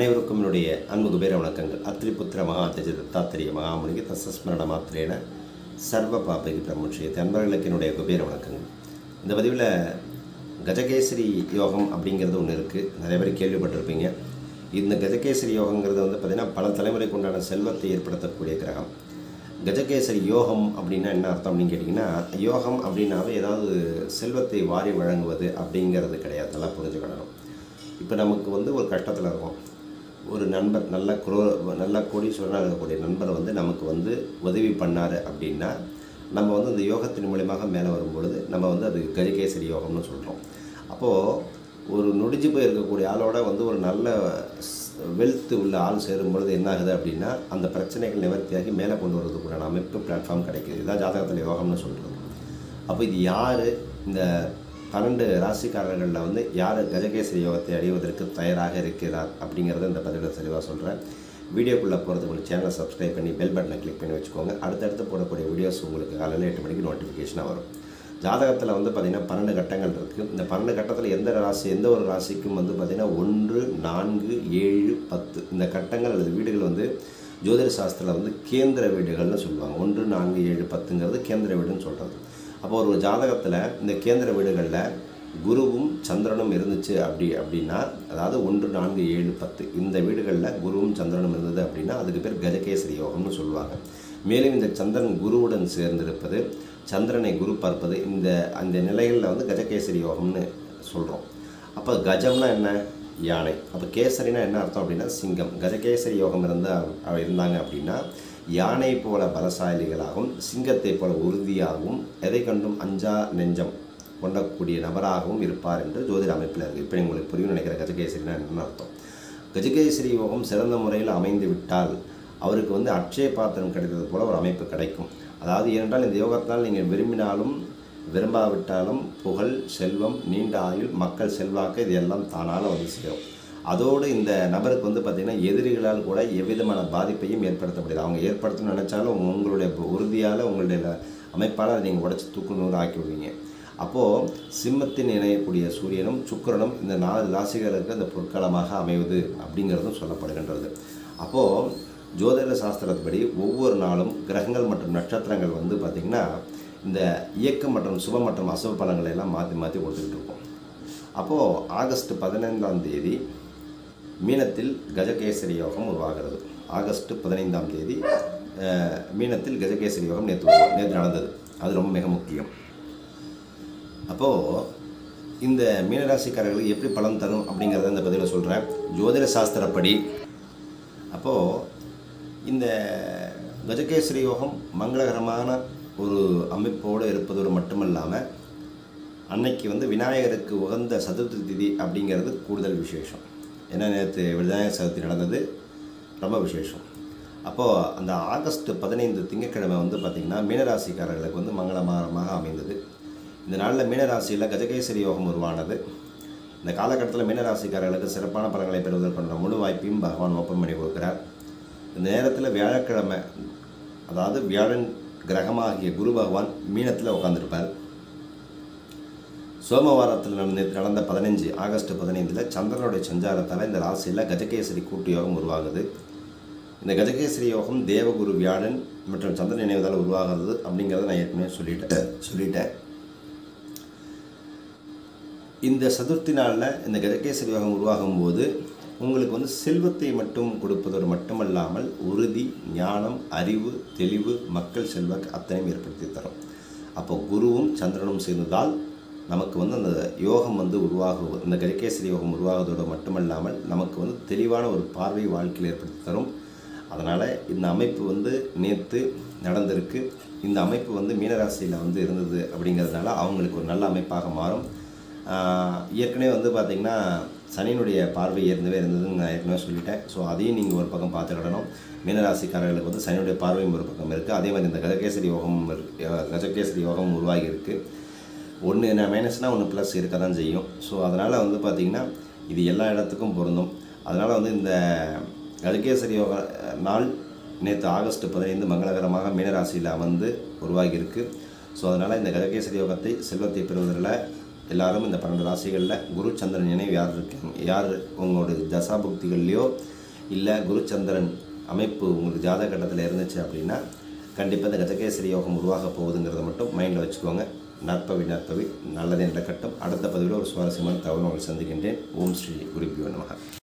அனைவருக்கும் என்னுடைய அன்பு குபேர வணக்கங்கள் அத்திரிபுத்திர மகா அத்தஜ தத்தாத்திரிய மகாமுனிக்கு தசஸ்மரண மாத்திரேன சர்வ பாப்பைக்கு பிரம்மட்சியத்தை அன்பர்களுக்கு என்னுடைய குபேர வணக்கங்கள் இந்த பதிவில் கஜகேசரி யோகம் அப்படிங்கிறது ஒன்று இருக்குது நிறைய பேர் கேள்விப்பட்டிருப்பீங்க இந்த கஜகேசரி யோகங்கிறது வந்து பார்த்திங்கன்னா பல தலைமுறைக்கு உண்டான செல்வத்தை ஏற்படுத்தக்கூடிய கிரகம் கஜகேசரி யோகம் அப்படின்னா என்ன அர்த்தம் அப்படின்னு கேட்டிங்கன்னா யோகம் அப்படின்னாவே ஏதாவது செல்வத்தை வாரி வழங்குவது அப்படிங்கிறது கிடையாது நல்லா புரிஞ்சுக்கிடணும் இப்போ நமக்கு வந்து ஒரு கஷ்டத்தில் இருக்கும் ஒரு நண்பர் நல்ல குரோ நல்ல கோடீஸ்வரனாக இருக்கக்கூடிய நண்பர் வந்து நமக்கு வந்து உதவி பண்ணார் அப்படின்னா நம்ம வந்து அந்த யோகத்தின் மூலியமாக மேலே வரும்பொழுது நம்ம வந்து அது கஜகேசரி யோகம்னு சொல்கிறோம் அப்போது ஒரு நொடிஞ்சு போய் இருக்கக்கூடிய ஆளோட வந்து ஒரு நல்ல வெல்த் உள்ள ஆள் சேரும் பொழுது என்ன ஆகுது அப்படின்னா அந்த பிரச்சனைகள் நிவர்த்தியாகி மேலே கொண்டு வரதுக்குண்டான அமைப்பு பிளாட்ஃபார்ம் கிடைக்குது இதுதான் ஜாதகத்தில் யோகம்னு சொல்கிறது அப்போ இது யார் இந்த பன்னெண்டு ராசிக்காரர்களில் வந்து யார் கஜகேசரி யோகத்தை அடைவதற்கு தயாராக இருக்கிறார் அப்படிங்கிறத இந்த பதிவில் தெளிவாக சொல்கிறேன் வீடியோக்குள்ளே போகிறதுக்கு உங்களுக்கு சேனலை சப்ஸ்கிரைப் பண்ணி பெல் பட்டனை கிளிக் பண்ணி வச்சுக்கோங்க அடுத்தடுத்து போடக்கூடிய வீடியோஸ் உங்களுக்கு காலையில் எட்டு மணிக்கு நோட்டிஃபிகேஷனாக வரும் ஜாதகத்தில் வந்து பார்த்திங்கன்னா பன்னெண்டு கட்டங்கள் இருக்குது இந்த பன்னெண்டு கட்டத்தில் எந்த ராசி எந்த ஒரு ராசிக்கும் வந்து பார்த்திங்கன்னா ஒன்று நான்கு ஏழு பத்து இந்த கட்டங்கள் அல்லது வீடுகள் வந்து ஜோதிட சாஸ்திரத்தில் வந்து கேந்திர வீடுகள்னு சொல்லுவாங்க ஒன்று நான்கு ஏழு பத்துங்கிறது கேந்திர வீடுன்னு சொல்கிறது அப்போ ஒரு ஜாதகத்தில் இந்த கேந்திர வீடுகளில் குருவும் சந்திரனும் இருந்துச்சு அப்படி அப்படின்னா அதாவது ஒன்று நான்கு ஏழு பத்து இந்த வீடுகளில் குருவும் சந்திரனும் இருந்தது அப்படின்னா அதுக்கு பேர் கஜகேசரி யோகம்னு சொல்லுவாங்க மேலும் இந்த சந்திரன் குருவுடன் சேர்ந்திருப்பது சந்திரனை குரு பார்ப்பது இந்த அந்த நிலைகளில் வந்து கஜகேசரி யோகம்னு சொல்கிறோம் அப்போ கஜம்னா என்ன யானை அப்போ கேசரினா என்ன அர்த்தம் அப்படின்னா சிங்கம் கஜகேசரி யோகம் இருந்தால் இருந்தாங்க அப்படின்னா யானை போல பலசாலிகளாகவும் சிங்கத்தை போல உறுதியாகவும் எதை கண்டும் அஞ்சா நெஞ்சம் கொண்டக்கூடிய நபராகவும் இருப்பார் என்று ஜோதிட அமைப்பில் இருக்குது இப்போ உங்களுக்கு புரியும் நினைக்கிற கஜகேசரினா என்னன்னு அர்த்தம் கஜகேசரி யோகம் சிறந்த முறையில் அமைந்து விட்டால் அவருக்கு வந்து அட்சய பாத்திரம் கிடைத்தது போல ஒரு அமைப்பு கிடைக்கும் அதாவது ஏனென்றால் இந்த யோகத்தினால் நீங்கள் விரும்பினாலும் விரும்பாவிட்டாலும் புகழ் செல்வம் நீண்ட ஆயுள் மக்கள் செல்வாக்கு இது எல்லாம் தானால வந்து சேரும் அதோடு இந்த நபருக்கு வந்து பார்த்திங்கன்னா எதிரிகளால் கூட எவ்விதமான பாதிப்பையும் ஏற்படுத்த முடியாது அவங்க ஏற்படுத்தணும்னு நினச்சாலும் உங்களுடைய உறுதியால் உங்களுடைய அமைப்பால் அதை நீங்கள் உடச்சி தூக்கு நூறு ஆக்கி விடுவீங்க அப்போது சிம்மத்தின் இணையக்கூடிய சூரியனும் சுக்கிரனும் இந்த நாலு ராசிகளுக்கு அந்த பொற்காலமாக அமைவது அப்படிங்கிறதும் சொல்லப்படுகின்றது அப்போது ஜோதிட சாஸ்திரத்துப்படி ஒவ்வொரு நாளும் கிரகங்கள் மற்றும் நட்சத்திரங்கள் வந்து பார்த்திங்கன்னா இந்த இயக்கம் மற்றும் சுப மற்றும் அசுப பலன்களை எல்லாம் மாற்றி மாற்றி கொடுத்துக்கிட்டு இருக்கோம் அப்போது ஆகஸ்ட் பதினைந்தாம் தேதி மீனத்தில் கஜகேசரி யோகம் உருவாகிறது ஆகஸ்ட் பதினைந்தாம் தேதி அஹ், மீனத்தில் கஜகேசரி யோகம் நேற்று நேற்று நடந்தது அது ரொம்ப மிக முக்கியம் அப்போது இந்த மீனராசிக்காரர்களுக்கு எப்படி பலன் தரும் அப்படிங்கிறத இந்த பதிவில் சொல்கிறேன் ஜோதிட சாஸ்திரப்படி அப்போது இந்த கஜகேசரி யோகம் மங்களகரமான ஒரு அமைப்போடு இருப்பதோடு மட்டுமல்லாமல் அன்னைக்கு வந்து விநாயகருக்கு உகந்த சதுர்த்தி திதி அப்படிங்கிறது கூடுதல் விசேஷம் ஏன்னா நேற்று விநாயகர் சதுர்த்தி நடந்தது ரொம்ப விசேஷம் அப்போது அந்த ஆகஸ்ட் பதினைந்து திங்கட்கிழமை வந்து பார்த்திங்கன்னா மீனராசிக்காரர்களுக்கு வந்து மங்களகரமாக அமைந்தது இந்த நாளில் மீனராசியில் கஜகேசரி யோகம் உருவானது இந்த காலகட்டத்தில் மீனராசிக்காரர்களுக்கு சிறப்பான பலன்களை பெறுவதற்கான முழு வாய்ப்பையும் பகவான் ஓப்பன் பண்ணி கொடுக்குறார் இந்த நேரத்தில் வியாழக்கிழமை அதாவது வியாழன் கிரகமாகிய குரு பகவான் மீனத்தில் உட்காந்துருப்பார் சோமவாரத்தில் நடந்த நடந்த பதினஞ்சு ஆகஸ்ட் பதினைந்தில் சந்திரனுடைய சஞ்சாரத்தால் இந்த ராசியில் கஜகேசரி கூட்டு யோகம் உருவாகுது இந்த கஜகேசரி யோகம் தேவகுரு வியாழன் மற்றும் சந்திரன் இணைவதால் உருவாகிறது அப்படிங்கிறத நான் ஏற்கனவே சொல்லிட்டேன் சொல்லிட்டேன் இந்த சதுர்த்தி நாளில் இந்த கஜகேசரி யோகம் உருவாகும் போது உங்களுக்கு வந்து செல்வத்தை மட்டும் கொடுப்பதோடு மட்டுமல்லாமல் உறுதி ஞானம் அறிவு தெளிவு மக்கள் செல்வாக்கு அத்தனையும் ஏற்படுத்தி தரும் அப்போ குருவும் சந்திரனும் சேர்ந்ததால் நமக்கு வந்து அந்த யோகம் வந்து உருவாகும் இந்த கஜகேசரி யோகம் உருவாகுவதோடு மட்டுமல்லாமல் நமக்கு வந்து தெளிவான ஒரு பார்வை வாழ்க்கையில் ஏற்படுத்தி தரும் அதனால் இந்த அமைப்பு வந்து நேற்று நடந்திருக்கு இந்த அமைப்பு வந்து மீனராசியில் வந்து இருந்தது அப்படிங்கிறதுனால அவங்களுக்கு ஒரு நல்ல அமைப்பாக மாறும் ஆஹ் ஏற்கனவே வந்து பார்த்திங்கன்னா சனியினுடைய பார்வை ஏற்கனவே இருந்ததுன்னு நான் ஏற்கனவே சொல்லிட்டேன் ஸோ அதையும் நீங்கள் ஒரு பக்கம் பார்த்துக்கிடணும் மீனராசிக்காரர்களுக்கு வந்து சனியுடைய பார்வையும் ஒரு பக்கம் இருக்குது அதே மாதிரி இந்த கஜகேசரி யோகம் இருக்கு அஹ் கஜகேசரி யோகம் உருவாகி இருக்குது ஒன்று என்ன மைனஸ்னால் ஒன்று ப்ளஸ் இருக்க தான் செய்யும் ஸோ அதனால் வந்து பார்த்திங்கன்னா இது எல்லா இடத்துக்கும் பொருந்தும் அதனால் வந்து இந்த கஜகேசரி யோக அஹ், நாள் நேற்று ஆகஸ்ட் பதினைந்து மங்களகரமாக மீனராசியில் அமர்ந்து உருவாகியிருக்கு ஸோ அதனால் இந்த கஜகேசரி யோகத்தை செல்வத்தை பெறுவதில் எல்லாரும் இந்த பன்னெண்டு ராசிகளில் குரு சந்திரன் நினைவு யார் இருக்காங்க யார் உங்களோட தசாபுக்திகள்லையோ இல்லை குரு சந்திரன் அமைப்பு உங்களுக்கு ஜாதக கட்டத்தில் இருந்துச்சு அப்படின்னா கண்டிப்பாக இந்த கஜகேசரி யோகம் உருவாக போகுதுங்கிறத மட்டும் மைண்டில் வச்சுக்கோங்க நற்பவி நற்பவி நல்லதே நடக்கட்டும் அடுத்த பதிவில் ஒரு சுவாரஸ்யமான தகவல் உங்களை சந்திக்கின்றேன் ஓம் ஸ்ரீ குருபியோ நமக